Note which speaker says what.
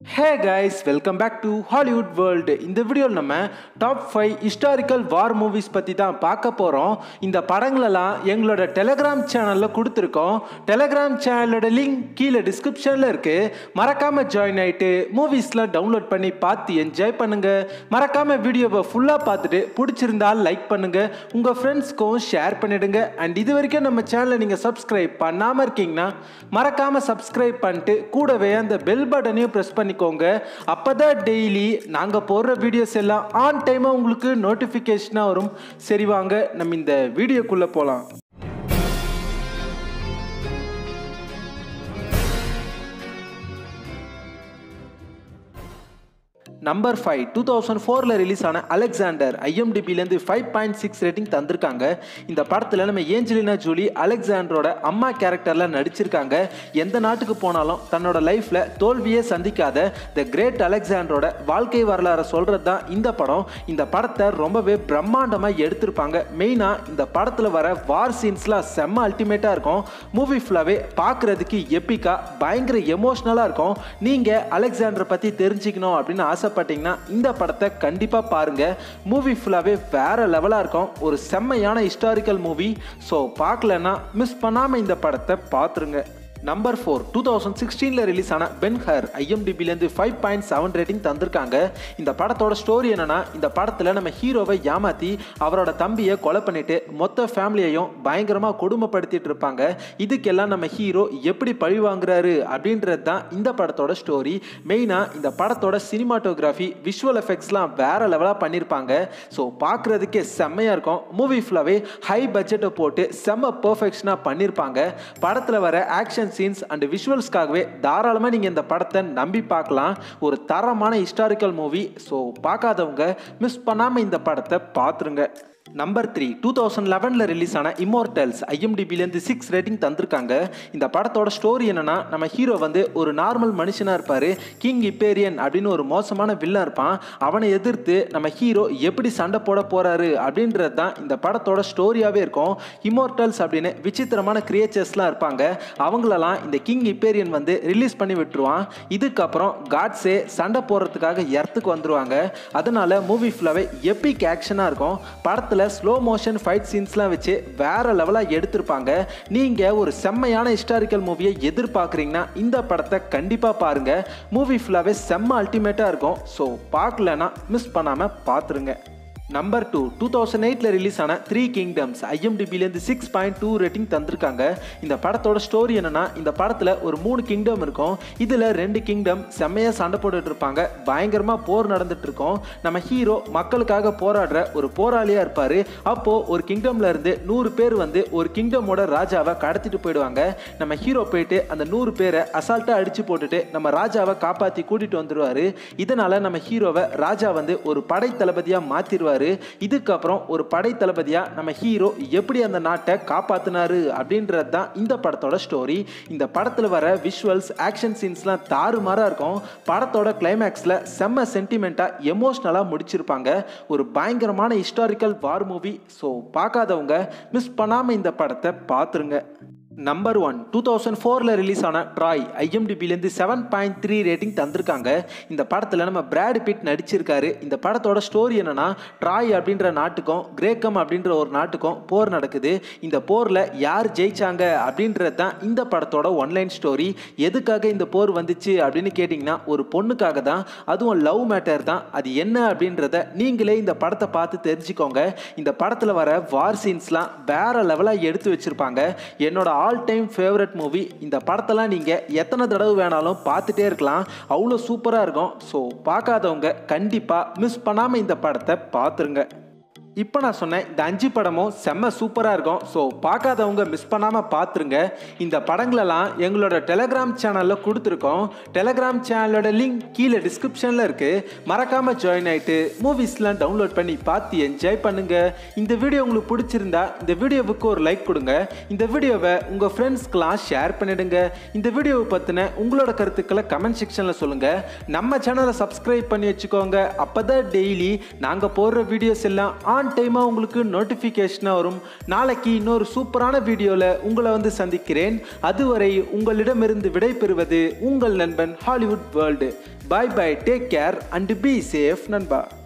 Speaker 1: hey guys welcome back to Hollywood world இந்த வீடியோவில் நம்ம top five historical war movies பற்றி தான் பார்க்க போகிறோம் இந்த படங்களெல்லாம் எங்களோட டெலகிராம் சேனலில் கொடுத்துருக்கோம் டெலகிராம் சேனலோட லிங்க் கீழே டிஸ்கிரிப்ஷனில் இருக்குது மறக்காமல் ஜாயின் ஆகிட்டு மூவிஸ்லாம் டவுன்லோட் பண்ணி பார்த்து என்ஜாய் பண்ணுங்கள் மறக்காமல் வீடியோவை ஃபுல்லாக பார்த்துட்டு பிடிச்சிருந்தால் லைக் பண்ணுங்கள் உங்கள் ஃப்ரெண்ட்ஸ்க்கும் ஷேர் பண்ணிடுங்க அண்ட் இது வரைக்கும் நம்ம சேனலை நீங்கள் சப்ஸ்கிரைப் பண்ணாமல் இருக்கீங்கன்னா மறக்காமல் சப்ஸ்கிரைப் பண்ணிட்டு கூடவே அந்த பெல் பட்டனையும் ப்ரெஸ் பண்ணிக்கோங்க அப்போ தான் டெய்லி நாங்கள் போடுற வீடியோஸ் எல்லாம் ஆன் டைமாக உங்களுக்கு நோட்டிஃபிகேஷனாக வரும் சரி வாங்க நம்ம இந்த வீடியோக்குள்ளே போகலாம் நம்பர் ஃபைவ் டூ தௌசண்ட் ஃபோரில் ரிலீஸ் ஆன அலெக்சாண்டர் ஐஎம்டிபிலேருந்து ஃபைவ் பாயிண்ட் சிக்ஸ் ரேட்டிங் தந்திருக்காங்க இந்த படத்தில் நம்ம ஏஞ்சலினா ஜூலி அலெக்சாண்டரோட அம்மா கேரக்டரில் நடிச்சிருக்காங்க எந்த நாட்டுக்கு போனாலும் தன்னோட லைஃப்பில் தோல்வியே சந்திக்காத த கிரேட் அலெக்சாண்டரோட வாழ்க்கை வரலாறை சொல்கிறது தான் இந்த படம் இந்த படத்தை ரொம்பவே பிரம்மாண்டமாக எடுத்திருப்பாங்க மெயினாக இந்த படத்தில் வர வார் சீன்ஸ்லாம் செம்ம அல்டிமேட்டாக இருக்கும் மூவி ஃபுல்லாகவே பார்க்குறதுக்கு எப்பிக்காக பயங்கர எமோஷ்னலாக இருக்கும் நீங்கள் அலெக்சாண்டரை பற்றி தெரிஞ்சுக்கணும் அப்படின்னு ஆசைப்பட்டீங்கன்னா இந்த படத்தை கண்டிப்பாக பாருங்கள் மூவி ஃபுல்லாகவே வேற லெவலாக இருக்கும் ஒரு செம்மையான ஹிஸ்டாரிக்கல் மூவி ஸோ பார்க்கலன்னா மிஸ் பண்ணாமல் இந்த படத்தை பார்த்துருங்க நம்பர் ஃபோர் டூ தௌசண்ட் சிக்ஸ்டீனில் ரிலீஸ் ஆன பென்ஹர் ஐஎம்டிபிலேருந்து ஃபைவ் பாயிண்ட் செவன் ரேட்டிங் தந்திருக்காங்க இந்த படத்தோட ஸ்டோரி என்னன்னா இந்த படத்தில் நம்ம ஹீரோவை ஏமாற்றி அவரோட தம்பியை கொலை பண்ணிட்டு மொத்த ஃபேமிலியையும் பயங்கரமாக கொடுமைப்படுத்திட்டு இருப்பாங்க இதுக்கெல்லாம் நம்ம ஹீரோ எப்படி பழி வாங்குறாரு அப்படின்றது தான் இந்த படத்தோட ஸ்டோரி மெயினாக இந்த படத்தோட சினிமாட்டோகிராஃபி விஷுவல் எஃபெக்ட்ஸ்லாம் வேற லெவலாக பண்ணியிருப்பாங்க ஸோ பார்க்குறதுக்கே செம்மையாக இருக்கும் மூவி ஃபுல்லாகவே ஹை பட்ஜெட்டை போட்டு செம்ம பர்ஃபெக்ஷனாக பண்ணியிருப்பாங்க படத்தில் வர ஆக்ஷன் சீன்ஸ் அண்ட் விஷுவல்ஸ்க்காகவே தாராளமாக நீங்கள் இந்த படத்தை நம்பி பார்க்கலாம் ஒரு தரமான ஹிஸ்டாரிக்கல் மூவி ஸோ பார்க்காதவங்க மிஸ் பண்ணாமல் இந்த படத்தை பார்த்துருங்க நம்பர் த்ரீ டூ தௌசண்ட் லெவனில் ரிலீஸ் ஆன இமோர்டல்ஸ் ஐஎம்டிபிலேருந்து சிக்ஸ் ரேட்டிங் தந்திருக்காங்க இந்த படத்தோட ஸ்டோரி என்னன்னா நம்ம ஹீரோ வந்து ஒரு நார்மல் மனுஷனாக இருப்பார் கிங் இப்பேரியன் அப்படின்னு ஒரு மோசமான வில்லன் இருப்பான் அவனை எதிர்த்து நம்ம ஹீரோ எப்படி சண்டை போட போகிறாரு அப்படின்றது தான் இந்த படத்தோட ஸ்டோரியாகவே இருக்கும் இமோர்டல்ஸ் அப்படின்னு விசித்திரமான கிரியேச்சர்ஸ்லாம் இருப்பாங்க அவங்களெல்லாம் இந்த கிங் இப்பேரியன் வந்து ரிலீஸ் பண்ணி விட்டுருவான் இதுக்கப்புறம் காட்ஸே சண்டை போடுறதுக்காக எர்த்துக்கு வந்துருவாங்க அதனால மூவி ஃபுல்லாகவே எப்பிக் ஆக்ஷனாக இருக்கும் படத்தில் ஸ்லோ மோஷன் ஃபைட் சீன்ஸ்லாம் வச்சு வேற லெவலாக எடுத்திருப்பாங்க நீங்கள் ஒரு செம்மையான ஹிஸ்டாரிக்கல் மூவியை எதிர்பார்க்குறீங்கன்னா இந்த படத்தை கண்டிப்பாக பாருங்கள் மூவி ஃபுல்லாகவே செம்ம அல்டிமேட்டாக இருக்கும் ஸோ பார்க்கலன்னா மிஸ் பண்ணாமல் பார்த்துருங்க நம்பர் டூ டூ தௌசண்ட் எயிட்டில் ரிலீஸ் ஆன த்ரீ கிங்டம்ஸ் ஐஎம்டிபிலேருந்து சிக்ஸ் பாயிண்ட் டூ ரேட்டிங் தந்திருக்காங்க இந்த படத்தோட ஸ்டோரி என்னன்னா இந்த படத்தில் ஒரு மூணு கிங்டம் இருக்கும் இதில் ரெண்டு கிங்டம் செம்மையாக சண்டை போட்டுட்டு இருப்பாங்க பயங்கரமாக போர் நடந்துட்டு இருக்கும் நம்ம ஹீரோ மக்களுக்காக போராடுற ஒரு போராளியாக இருப்பார் அப்போது ஒரு கிங்டம்ல இருந்து நூறு பேர் வந்து ஒரு கிங்டமோட ராஜாவை கடத்திட்டு போயிடுவாங்க நம்ம ஹீரோ போயிட்டு அந்த நூறு பேரை அசால்ட்டாக அடிச்சு போட்டுட்டு நம்ம ராஜாவை காப்பாற்றி கூட்டிட்டு வந்துடுவார் இதனால நம்ம ஹீரோவை ராஜா வந்து ஒரு படை தளபதியாக மாற்றிடுவார் சொல்லுவார் இதுக்கப்புறம் ஒரு படை தளபதியாக நம்ம ஹீரோ எப்படி அந்த நாட்டை காப்பாற்றினாரு அப்படின்றது தான் இந்த படத்தோட ஸ்டோரி இந்த படத்தில் வர விஷுவல்ஸ் ஆக்ஷன் சீன்ஸ்லாம் தாறுமாறாக இருக்கும் படத்தோட கிளைமேக்ஸில் செம்ம சென்டிமெண்ட்டாக எமோஷ்னலாக முடிச்சிருப்பாங்க ஒரு பயங்கரமான ஹிஸ்டாரிக்கல் வார் மூவி ஸோ பார்க்காதவங்க மிஸ் பண்ணாமல் இந்த படத்தை பார்த்துருங்க நம்பர் ஒன் டூ தௌசண்ட் ஃபோரில் ரிலீஸ் ஆன ட்ராய் ஐஎம்டிபிலேருந்து செவன் பாயிண்ட் த்ரீ ரேட்டிங் தந்திருக்காங்க இந்த படத்தில் நம்ம பிராட் பிட் நடிச்சிருக்காரு இந்த படத்தோட ஸ்டோரி என்னன்னா ட்ராய் அப்படின்ற நாட்டுக்கும் கிரேக்கம் அப்படின்ற ஒரு நாட்டுக்கும் போர் நடக்குது இந்த போரில் யார் ஜெயிச்சாங்க அப்படின்றது தான் இந்த படத்தோட ஒன்லைன் ஸ்டோரி எதுக்காக இந்த போர் வந்துச்சு அப்படின்னு கேட்டிங்கன்னா ஒரு பொண்ணுக்காக தான் அதுவும் லவ் மேட்டர் தான் அது என்ன அப்படின்றத நீங்களே இந்த படத்தை பார்த்து தெரிஞ்சுக்கோங்க இந்த படத்தில் வர வார் சீன்ஸ்லாம் வேற லெவலாக எடுத்து வச்சுருப்பாங்க என்னோட ஆல் டைம் ஃபேவரட் மூவி இந்த படத்தெல்லாம் நீங்கள் எத்தனை தடவை வேணாலும் பார்த்துட்டே இருக்கலாம் அவ்வளோ சூப்பராக இருக்கும் ஸோ பார்க்காதவங்க கண்டிப்பாக மிஸ் பண்ணாமல் இந்த படத்தை பார்த்துருங்க இப்போ நான் சொன்னேன் இந்த அஞ்சு படமும் செம்ம சூப்பராக இருக்கும் ஸோ பார்க்காதவங்க மிஸ் பண்ணாமல் பார்த்துருங்க இந்த படங்களெல்லாம் எங்களோட டெலகிராம் சேனலில் கொடுத்துருக்கோம் டெலகிராம் சேனலோட லிங்க் கீழே டிஸ்கிரிப்ஷனில் இருக்குது மறக்காமல் ஜாயின் ஆகிட்டு மூவிஸ்லாம் டவுன்லோட் பண்ணி பார்த்து என்ஜாய் பண்ணுங்கள் இந்த வீடியோ உங்களுக்கு பிடிச்சிருந்தா இந்த வீடியோவுக்கு ஒரு லைக் கொடுங்க இந்த வீடியோவை உங்கள் ஃப்ரெண்ட்ஸ்க்கெலாம் ஷேர் பண்ணிடுங்க இந்த வீடியோவை பற்றின உங்களோட கருத்துக்களை கமெண்ட் செக்ஷனில் சொல்லுங்கள் நம்ம சேனலை சப்ஸ்கிரைப் பண்ணி வச்சுக்கோங்க அப்போ தான் டெய்லி நாங்கள் போடுற வீடியோஸ் எல்லாம் ஆன் ஆன் டைமாக உங்களுக்கு நோட்டிஃபிகேஷனாக வரும் நாளைக்கு இன்னொரு சூப்பரான வீடியோவில் உங்களை வந்து சந்திக்கிறேன் அதுவரை உங்களிடமிருந்து விடைபெறுவது உங்கள் நண்பன் Hollywood world bye bye take care and be safe நண்பா